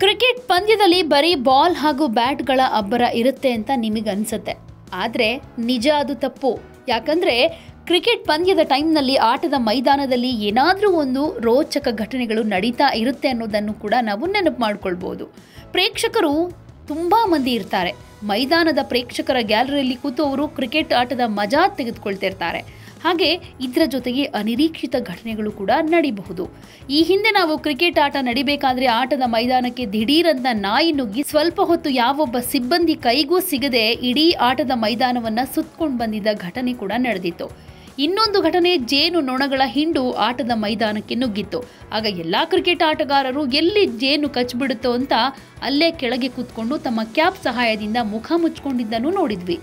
cricket ಪಂದ್ಯದಲ್ಲಿ ಬರೀ ball ಹಾಗೂ ಬ್ಯಾಟ್ಗಳ ಅಬ್ಬರ ಇರುತ್ತೆ ಅಂತ ನಿಮಗನ್ಸುತ್ತೆ ಆದರೆ ನಿಜ ಅದು ತಪ್ಪು ಯಾಕಂದರೆ ಕ್ರಿಕೆಟ್ ಪಂದ್ಯದ ಟೈಮ್ನಲ್ಲಿ ಆಟದ ಮೈದಾನದಲ್ಲಿ ಏನಾದರೂ ಒಂದು ರೋಚಕ ಘಟನೆಗಳು ನಡೀತಾ ಇರುತ್ತೆ ಅನ್ನೋದನ್ನು ಕೂಡ ನಾವು ನೆನಪು ಮಾಡ್ಕೊಳ್ಬೋದು ಪ್ರೇಕ್ಷಕರು ತುಂಬ ಮಂದಿ ಇರ್ತಾರೆ ಮೈದಾನದ ಪ್ರೇಕ್ಷಕರ ಗ್ಯಾಲರಿಯಲ್ಲಿ ಕೂತು ಅವರು ಕ್ರಿಕೆಟ್ ಆಟದ ಮಜಾ ತೆಗೆದುಕೊಳ್ತಿರ್ತಾರೆ ಹಾಗೆ ಇದರ ಜೊತೆಗೆ ಅನಿರೀಕ್ಷಿತ ಘಟನೆಗಳು ಕೂಡ ನಡಿಬಹುದು ಈ ಹಿಂದೆ ನಾವು ಕ್ರಿಕೆಟ್ ಆಟ ನಡಿಬೇಕಾದ್ರೆ ಆಟದ ಮೈದಾನಕ್ಕೆ ದಿಢೀರಂತ ನಾಯಿ ನುಗ್ಗಿ ಸ್ವಲ್ಪ ಹೊತ್ತು ಯಾವೊಬ್ಬ ಸಿಬ್ಬಂದಿ ಕೈಗೂ ಸಿಗದೆ ಇಡೀ ಆಟದ ಮೈದಾನವನ್ನ ಸುತ್ಕೊಂಡು ಬಂದಿದ್ದ ಘಟನೆ ಕೂಡ ನಡೆದಿತ್ತು ಇನ್ನೊಂದು ಘಟನೆ ಜೇನು ನೊಣಗಳ ಹಿಂಡು ಆಟದ ಮೈದಾನಕ್ಕೆ ನುಗ್ಗಿತ್ತು ಆಗ ಎಲ್ಲಾ ಕ್ರಿಕೆಟ್ ಆಟಗಾರರು ಎಲ್ಲಿ ಜೇನು ಕಚ್ಬಿಡುತ್ತೋ ಅಂತ ಅಲ್ಲೇ ಕೆಳಗೆ ಕೂತ್ಕೊಂಡು ತಮ್ಮ ಕ್ಯಾಪ್ ಸಹಾಯದಿಂದ ಮುಖ ಮುಚ್ಕೊಂಡಿದ್ದನ್ನು ನೋಡಿದ್ವಿ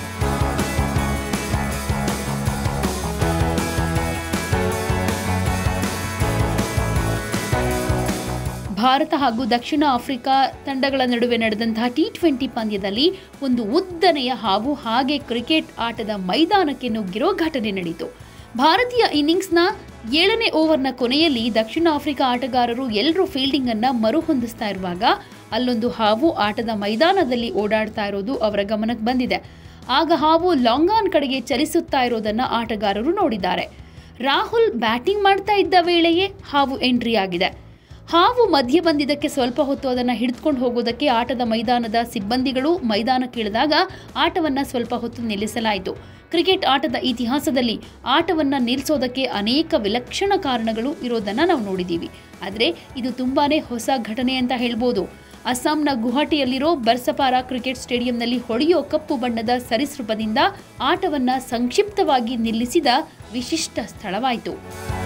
ಭಾರತ ಹಾಗೂ ದಕ್ಷಿಣ ಆಫ್ರಿಕಾ ತಂಡಗಳ ನಡುವೆ ನಡೆದಂತಹ ಟಿ ಟ್ವೆಂಟಿ ಪಂದ್ಯದಲ್ಲಿ ಒಂದು ಉದ್ದನೆಯ ಹಾವು ಹಾಗೆ ಕ್ರಿಕೆಟ್ ಆಟದ ಮೈದಾನಕ್ಕೆ ನುಗ್ಗಿರೋ ಘಟನೆ ನಡೆಯಿತು ಭಾರತೀಯ ಇನ್ನಿಂಗ್ಸ್ನ ಏಳನೇ ಓವರ್ನ ಕೊನೆಯಲ್ಲಿ ದಕ್ಷಿಣ ಆಫ್ರಿಕಾ ಆಟಗಾರರು ಎಲ್ಲರೂ ಫೀಲ್ಡಿಂಗ್ ಅನ್ನ ಮರುಹೊಂದಿಸ್ತಾ ಇರುವಾಗ ಅಲ್ಲೊಂದು ಹಾವು ಆಟದ ಮೈದಾನದಲ್ಲಿ ಓಡಾಡ್ತಾ ಇರೋದು ಅವರ ಗಮನಕ್ಕೆ ಬಂದಿದೆ ಆಗ ಹಾವು ಲಾಂಗ್ ಆನ್ ಕಡೆಗೆ ಚಲಿಸುತ್ತಾ ಇರೋದನ್ನ ಆಟಗಾರರು ನೋಡಿದ್ದಾರೆ ರಾಹುಲ್ ಬ್ಯಾಟಿಂಗ್ ಮಾಡ್ತಾ ಇದ್ದ ವೇಳೆಯೇ ಹಾವು ಎಂಟ್ರಿ ಆಗಿದೆ ಹಾವು ಮಧ್ಯೆ ಬಂದಿದ್ದಕ್ಕೆ ಸ್ವಲ್ಪ ಹೊತ್ತು ಅದನ್ನು ಹಿಡಿದುಕೊಂಡು ಹೋಗೋದಕ್ಕೆ ಆಟದ ಮೈದಾನದ ಸಿಬ್ಬಂದಿಗಳು ಮೈದಾನಕ್ಕೆ ಇಳಿದಾಗ ಆಟವನ್ನು ಸ್ವಲ್ಪ ಹೊತ್ತು ನಿಲ್ಲಿಸಲಾಯಿತು ಕ್ರಿಕೆಟ್ ಆಟದ ಇತಿಹಾಸದಲ್ಲಿ ಆಟವನ್ನು ನಿಲ್ಲಿಸೋದಕ್ಕೆ ಅನೇಕ ವಿಲಕ್ಷಣ ಕಾರಣಗಳು ಇರೋದನ್ನು ನಾವು ನೋಡಿದ್ದೀವಿ ಆದರೆ ಇದು ತುಂಬಾನೇ ಹೊಸ ಘಟನೆ ಅಂತ ಹೇಳ್ಬೋದು ಅಸ್ಸಾಂನ ಗುವಾಹಟಿಯಲ್ಲಿರೋ ಬರ್ಸಪಾರ ಕ್ರಿಕೆಟ್ ಸ್ಟೇಡಿಯಂನಲ್ಲಿ ಹೊಳೆಯೋ ಕಪ್ಪು ಬಣ್ಣದ ಸರಿಸೃಪದಿಂದ ಆಟವನ್ನ ಸಂಕ್ಷಿಪ್ತವಾಗಿ ನಿಲ್ಲಿಸಿದ ವಿಶಿಷ್ಟ ಸ್ಥಳವಾಯಿತು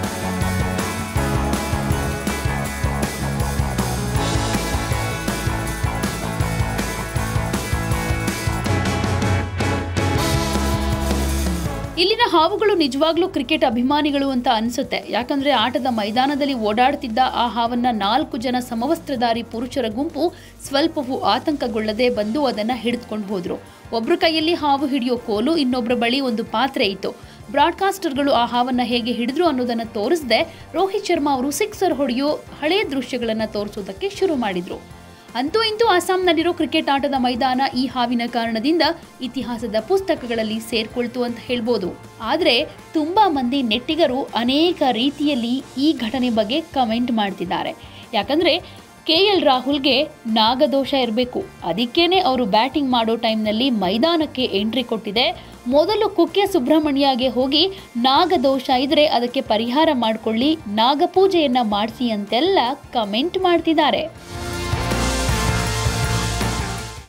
ಇಲ್ಲಿನ ಹಾವುಗಳು ನಿಜವಾಗ್ಲೂ ಕ್ರಿಕೆಟ್ ಅಭಿಮಾನಿಗಳು ಅಂತ ಅನ್ಸುತ್ತೆ ಯಾಕಂದ್ರೆ ಆಟದ ಮೈದಾನದಲ್ಲಿ ಓಡಾಡ್ತಿದ್ದ ಆ ಹಾವನ್ನ ನಾಲ್ಕು ಜನ ಸಮವಸ್ತ್ರಧಾರಿ ಪುರುಷರ ಗುಂಪು ಸ್ವಲ್ಪವೂ ಆತಂಕಗೊಳ್ಳದೆ ಬಂದು ಅದನ್ನ ಹಿಡಿದುಕೊಂಡು ಹೋದ್ರು ಒಬ್ರ ಕೈಯಲ್ಲಿ ಹಾವು ಹಿಡಿಯೋ ಕೋಲು ಇನ್ನೊಬ್ಬರ ಬಳಿ ಒಂದು ಪಾತ್ರೆ ಇತ್ತು ಬ್ರಾಡ್ಕಾಸ್ಟರ್ಗಳು ಆ ಹಾವನ್ನ ಹೇಗೆ ಹಿಡಿದ್ರು ಅನ್ನೋದನ್ನ ತೋರಿಸದೆ ರೋಹಿತ್ ಶರ್ಮಾ ಅವರು ಸಿಕ್ಸರ್ ಹೊಡೆಯೋ ಹಳೆಯ ದೃಶ್ಯಗಳನ್ನ ತೋರಿಸೋದಕ್ಕೆ ಶುರು ಮಾಡಿದ್ರು ಅಂತೂ ಇಂತೂ ಅಸ್ಸಾಂನಲ್ಲಿರೋ ಕ್ರಿಕೆಟ್ ಆಟದ ಮೈದಾನ ಈ ಹಾವಿನ ಕಾರಣದಿಂದ ಇತಿಹಾಸದ ಪುಸ್ತಕಗಳಲ್ಲಿ ಸೇರ್ಕೊಳ್ತು ಅಂತ ಹೇಳ್ಬೋದು ಆದರೆ ತುಂಬಾ ಮಂದಿ ನೆಟ್ಟಿಗರು ಅನೇಕ ರೀತಿಯಲ್ಲಿ ಈ ಘಟನೆ ಬಗ್ಗೆ ಕಮೆಂಟ್ ಮಾಡ್ತಿದ್ದಾರೆ ಯಾಕಂದ್ರೆ ಕೆ ಎಲ್ ರಾಹುಲ್ಗೆ ನಾಗದೋಷ ಇರಬೇಕು ಅದಕ್ಕೇನೆ ಅವರು ಬ್ಯಾಟಿಂಗ್ ಮಾಡೋ ಟೈಮ್ನಲ್ಲಿ ಮೈದಾನಕ್ಕೆ ಎಂಟ್ರಿ ಕೊಟ್ಟಿದೆ ಮೊದಲು ಕುಕ್ಕೆ ಸುಬ್ರಹ್ಮಣ್ಯಗೆ ಹೋಗಿ ನಾಗದೋಷ ಇದ್ರೆ ಅದಕ್ಕೆ ಪರಿಹಾರ ಮಾಡಿಕೊಳ್ಳಿ ನಾಗಪೂಜೆಯನ್ನ ಮಾಡಿಸಿ ಅಂತೆಲ್ಲ ಕಮೆಂಟ್ ಮಾಡ್ತಿದ್ದಾರೆ